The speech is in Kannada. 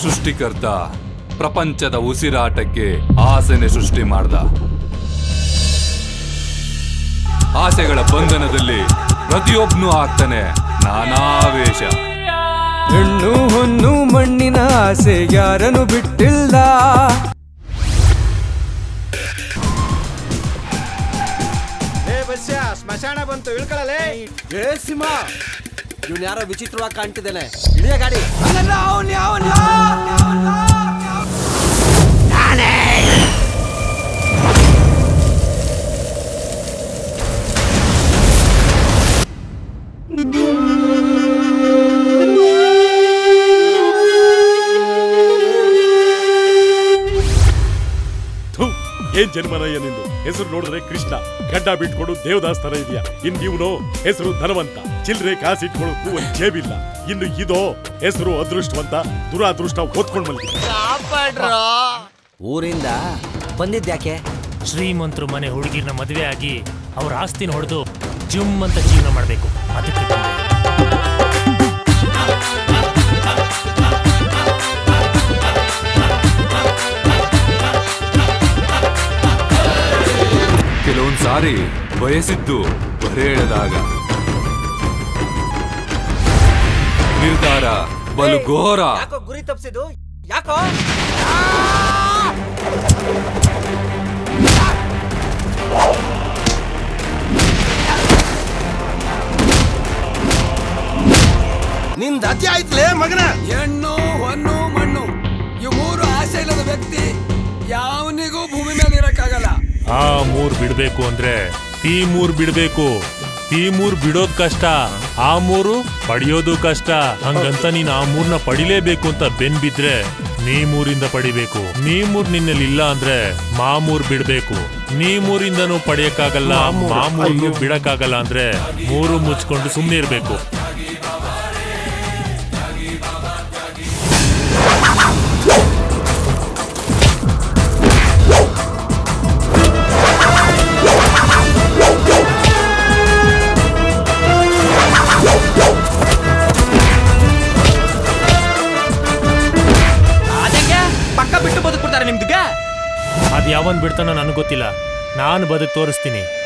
ಸೃಷ್ಟಿಕರ್ತ ಪ್ರಪಂಚದ ಉಸಿರಾಟಕ್ಕೆ ಆಸೆನೆ ಸೃಷ್ಟಿ ಮಾಡ್ದ ಆಸೆಗಳ ಬಂಧನದಲ್ಲಿ ಪ್ರತಿಯೊಬ್ನು ಆಗ್ತಾನೆ ನಾನಾ ವೇಷ ಹೆಣ್ಣು ಹೊನ್ನು ಮಣ್ಣಿನ ಆಸೆ ಯಾರನ್ನು ಬಿಟ್ಟಿಲ್ಲ ಏ ಬಸ್ಯ ಸ್ಮಶಾನ ಬಂತು ಇಳ್ಕೊಳ್ಳಲೇ ಏ ಸಿಂಹ ಇವ್ನು ಯಾರೋ ವಿಚಿತ್ರವಾಗಿ ಕಾಣ್ತಿದ್ದಾನೆ ಇಳಿಯ ಗಾಡಿ ಥು, ಏನ್ ಜನ್ಮನಯ್ಯ ನಿಂದು ಹೆಸರು ನೋಡಿದ್ರೆ ಕೃಷ್ಣ ಗಡ್ಡ ಬಿಟ್ಕೊಂಡು ದೇವದಾಸ್ ತರ ಇದೆಯಾ ಇನ್ ಇವನು ಹೆಸರು ಧನವಂತ ಚಿಲ್ರೆ ಕಾಸಿಟ್ಕೊಳ್ಳೋಕ್ಕೂ ಒಂದ್ ಜೇಬಿಲ್ಲ ಇನ್ನು ಇದೋ ಹೆಸರು ಅದೃಷ್ಟವಂತ ದುರಾದೃಷ್ಟ ಓದ್ಕೊಂಡ್ ಮಲ್ಗಿದೆ ಊರಿಂದ ಬಂದಿದ್ಯಾಕೆ ಶ್ರೀಮಂತರು ಮನೆ ಹುಡುಗಿರ್ನ ಮದುವೆ ಆಗಿ ಅವ್ರ ಆಸ್ತಿನ ಹೊಡೆದು ಜುಮ್ ಅಂತ ಜೀವನ ಮಾಡಬೇಕು ಅದಕ್ಕೆ ಬಂದೆ. ಕೆಲವೊಂದ್ ಸಾರಿ ಬಯಸಿದ್ದು ಬರೇ ಎಳೆದಾಗ ನಿರ್ಧಾರ ಬಲು ಘೋರ ಯಾಕೋ ಗುರಿ ತಪ್ಸಿದ್ದು ಯಾಕೋ ನಿನ್ ದತ್ತಿ ಆಯ್ತಲೇ ಮಗನ ಹೆಣ್ಣು ಹೊನ್ನು ಮಣ್ಣು ಈ ಮೂರು ಆಸೆ ಇಲ್ಲದ ವ್ಯಕ್ತಿ ಯಾವನಿಗೂ ಭೂಮಿ ಮೇಲೆ ಇರಕ್ಕಾಗಲ್ಲ ಆ ಮೂರ್ ಬಿಡ್ಬೇಕು ಅಂದ್ರೆ ತೀ ಮೂರ್ ಬಿಡ್ಬೇಕು ತೀ ಮೂರ್ ಬಿಡೋದ್ ಕಷ್ಟ ಆ ಮೂರು ಪಡಿಯೋದು ಕಷ್ಟ ಹಂಗಂತ ನೀನ್ ಆ ಮೂರ್ನ ಪಡಿಲೇಬೇಕು ಅಂತ ಬೆನ್ ಬಿದ್ರೆ ನೀ ಮೂರಿಂದ ಪಡಿಬೇಕು ನೀ ಮೂರ್ ನಿನ್ನಲ್ಲಿ ಇಲ್ಲ ಅಂದ್ರೆ ಮಾಮೂರ್ ಬಿಡ್ಬೇಕು ನೀ ಮೂರಿಂದನೂ ಪಡೆಯಕ್ಕಾಗಲ್ಲ ಮಾಮೂರ್ನು ಬಿಡಕ್ಕಾಗಲ್ಲ ಅಂದ್ರೆ ಮೂರು ಮುಚ್ಕೊಂಡು ಸುಮ್ನೆ ಇರ್ಬೇಕು ಅದಕ್ಕೆ ಪಕ್ಕ ಬಿಟ್ಟು ಬದುಕ್ಬಿಡ್ತಾರೆ ನಿಮ್ದುಗೆ ಅದ್ ಯಾವನ್ ಬಿಡ್ತಾನೋ ನನಗೆ ಗೊತ್ತಿಲ್ಲ ನಾನು ಬದುಕ್ ತೋರಿಸ್ತೀನಿ